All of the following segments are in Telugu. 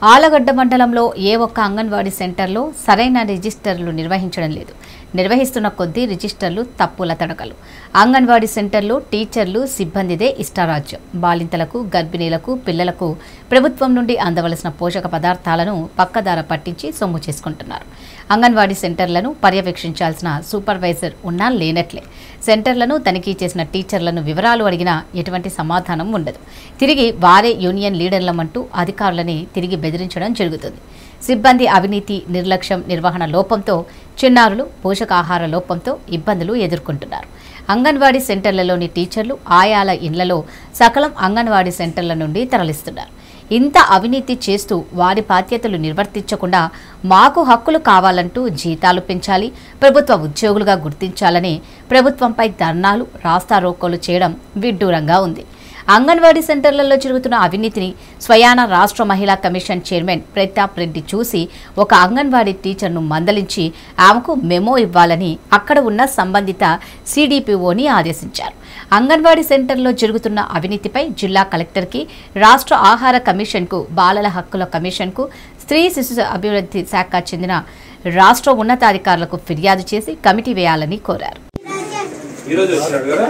ఆలగడ్డ మండలంలో ఏ ఒక్క అంగన్వాడీ సెంటర్లో సరైన రిజిస్టర్లు నిర్వహించడం లేదు నిర్వహిస్తున్న కొద్దీ రిజిస్టర్లు తప్పుల తడకలు అంగన్వాడీ సెంటర్లు టీచర్లు సిబ్బందిదే ఇష్టారాజ్యం బాలింతలకు గర్భిణీలకు పిల్లలకు ప్రభుత్వం నుండి అందవలసిన పోషక పదార్థాలను పక్కదార పట్టించి సొమ్ము చేసుకుంటున్నారు అంగన్వాడీ సెంటర్లను పర్యవేక్షించాల్సిన సూపర్వైజర్ ఉన్నా లేనట్లే సెంటర్లను తనిఖీ చేసిన టీచర్లను వివరాలు అడిగినా ఎటువంటి సమాధానం ఉండదు తిరిగి వారే యూనియన్ లీడర్లమంటూ అధికారులని తిరిగి బెదిరించడం జరుగుతుంది సిబ్బంది అవినీతి నిర్లక్ష్యం నిర్వహణ లోపంతో చిన్నారులు పోషకాహార లోపంతో ఇబ్బందులు ఎదుర్కొంటున్నారు అంగన్వాడీ సెంటర్లలోని టీచర్లు ఆయాల ఇండ్లలో సకలం అంగన్వాడీ సెంటర్ల నుండి తరలిస్తున్నారు ఇంత అవినీతి చేస్తూ వారి బాధ్యతలు నిర్వర్తించకుండా మాకు హక్కులు కావాలంటూ జీతాలు పెంచాలి ప్రభుత్వ ఉద్యోగులుగా గుర్తించాలని ప్రభుత్వంపై ధర్నాలు రాస్తారోకోలు చేయడం విడ్డూరంగా ఉంది అంగన్వాడీ సెంటర్లలో జరుగుతున్న అవినీతిని స్వయాన రాష్ట్ర మహిళా కమిషన్ చైర్మన్ ప్రతాప్ రెడ్డి చూసి ఒక అంగన్వాడీ టీచర్ను మందలించి ఆమెకు మెమో ఇవ్వాలని అక్కడ ఉన్న సంబంధిత సిడిపిఓని ఆదేశించారు అంగన్వాడీ సెంటర్లో జరుగుతున్న అవినీతిపై జిల్లా కలెక్టర్కి రాష్ట్ర ఆహార కమిషన్కు బాలల హక్కుల కమిషన్కు స్త్రీ శిశు అభివృద్ధి శాఖ చెందిన రాష్ట్ర ఉన్నతాధికారులకు ఫిర్యాదు చేసి కమిటీ వేయాలని కోరారు ఈరోజు వచ్చినాడు కదా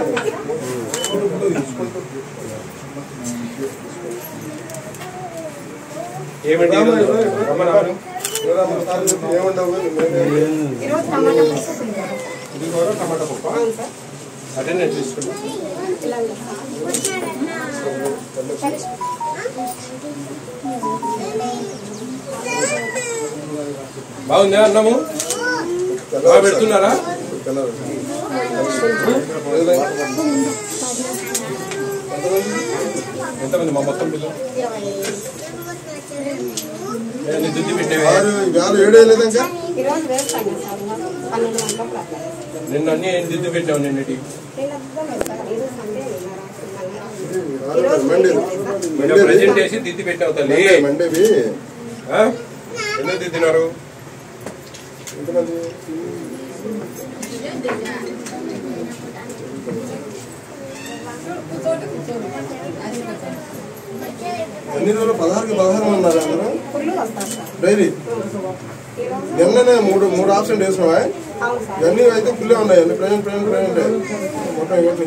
ఏమండి ఈరోజు రమ్మన్నారు ఇది కూడా టమాటా పప్పు అటెండెన్స్ తీసుకుంటా బాగుందా అన్నము బాగా పెడుతున్నారా ఎంతమంది మా మొత్తం పిల్లలు ఏమన్నా దుద్ది పెట్టేవే వేలు ఏడేయలేదంకా ఈరోజు వేస్తాను సార్ పన్నెండు గంటలకు రాత్రి. నిన్న అన్ని ఏం దిద్దు పెట్టావు నిన్నటి నేను అర్థం లేదు సార్ ఈరోజు సండే నిన్న రాత్రి నిన్న ప్రజెంట్ చేసి దిద్ది పెట్టావు తల్లి మండేవి ఆ? ఎందుకు దిద్దినారు ఎంతమంది ఎన్ని రోజులు పదహారుకి పదహారు ఉన్నారు అందరూ ఫుల్ వస్తారు సార్ డైరీ ఈరోజు నిన్ననే మూడు మూడు ఆప్షన్ వేసినావా అవును సార్ ఇవన్నీ అయితే ఫుల్లే ఉన్నాయి అన్ని ప్రజెంట్ ప్రజెంట్ ప్రజెంట్ మొత్తం ఇవ్వట్లేదు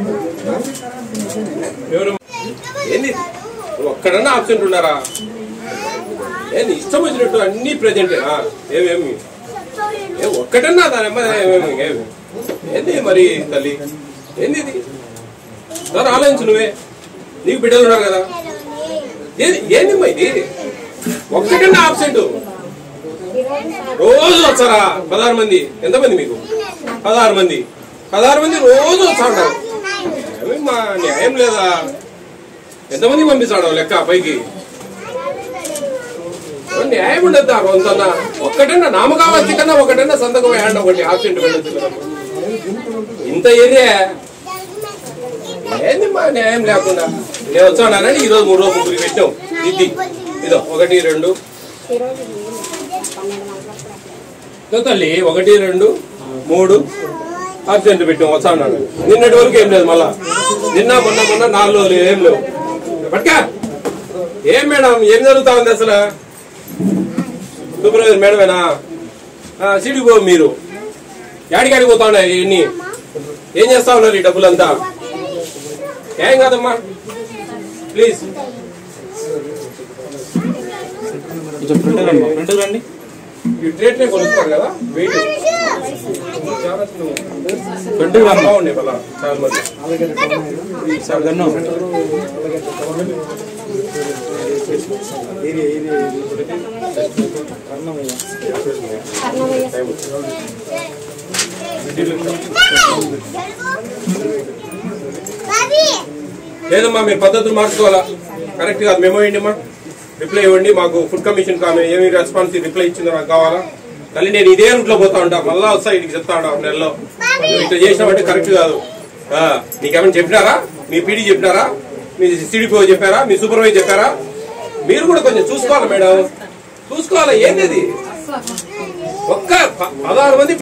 ఎవరు ఏంది నువ్వు ఒక్కడన్నా ఆబ్సెంట్ ఉన్నారా ఏంది ఇష్టం వచ్చినట్టు అన్ని ప్రజెంటేనా ఏమేమి ఏ ఒక్కటన్నా దాని అమ్మ ఏమేమి ఏమి ఏంది మరి తల్లి ఏంది ఇది దాని ఆలోచించు నువ్వే నీకు బిడ్డలు ఉన్నారు కదా ఏంది ఏందమ్మా ఇది ఒక్కటన్నా ఆబ్సెంట్ ఈరోజు సార్ రోజు వచ్చారా పదహారు మంది ఎంతమంది మీకు పదహారు మంది పదహారు మంది రోజు వస్తా ఉంటారు ఏమి మా న్యాయం లేదా ఎంతమంది పంపిస్తాడు లెక్క పైకి ఓ న్యాయం ఉండద్దు ఆ రోజన్నా ఒక్కటన్నా నామకావస్తి కన్నా ఒకటన్నా సంతకం వేయండి ఒకటి ఆబ్సెంట్ వెళ్ళొచ్చు కదా. ఇంత ఏరియా ఏంది మా న్యాయం లేకుండా నేను వచ్చానని ఈ రోజు మూడు రోజు ముగ్గురు పెట్టాం ఇది ఇదో ఒకటి రెండు ఈరోజు పన్నెండు గంటలకు రాత్రి. ఇదో తల్లి ఒకటి రెండు మూడు అబ్సెంట్ పెట్టాం వస్తా అన్నాడు నిన్నటి వరకు ఏం లేదు మళ్ళా నిన్న మొన్న మొన్న నాలుగు రోజులు ఏం లేవు పట్టుకా ఏం మేడం ఏం జరుగుతా ఉంది అసలు సూపర్వైజర్ మేడమేనా సిడి పో మీరు యాడికాడికి పోతా ఉన్నాయి ఇన్ని ఏం చేస్తా ఉన్నారు ఈ డబ్బులంతా ఏం కాదమ్మా ప్లీజ్ కొంచెం ఫ్రంట్ రండి ఫ్రంట్ రండి ఈ ట్రేట్ నే కొనుక్కోరు కదా వెయిట్ చాలా ఫ్రంట్ రండి బాగుండే మళ్ళా చాలా మంది సార్ గన్ను కర్ణమయ్య సార్. లేదమ్మా మీరు పద్ధతులు మార్చుకోవాలా కరెక్ట్ కాదు మెమో ఇవ్వండి అమ్మా రిప్లై ఇవ్వండి మాకు ఫుడ్ కమిషన్ కామె ఏమి రెస్పాన్స్ రిప్లై ఇచ్చిందో నాకు కావాలా తల్లి నేను ఇదే రూట్ లో పోతా ఉంటా మళ్ళా వస్తా ఇంటికి చెప్తా ఉంటా ఒక నెలలో నువ్వు ఇట్లా చేసినావంటే కరెక్ట్ కాదు ఆ, నీకేమైనా చెప్పినారా మీ పీడీ చెప్పినారా మీ సిడిపిఓ చెప్పారా మీ సూపర్వైజర్ చెప్పారా మీరు కూడా కొంచెం చూసుకోవాలి మేడం చూసుకోవాలి ఏంది ఇది? ఒక్క ప- పదహారు మంది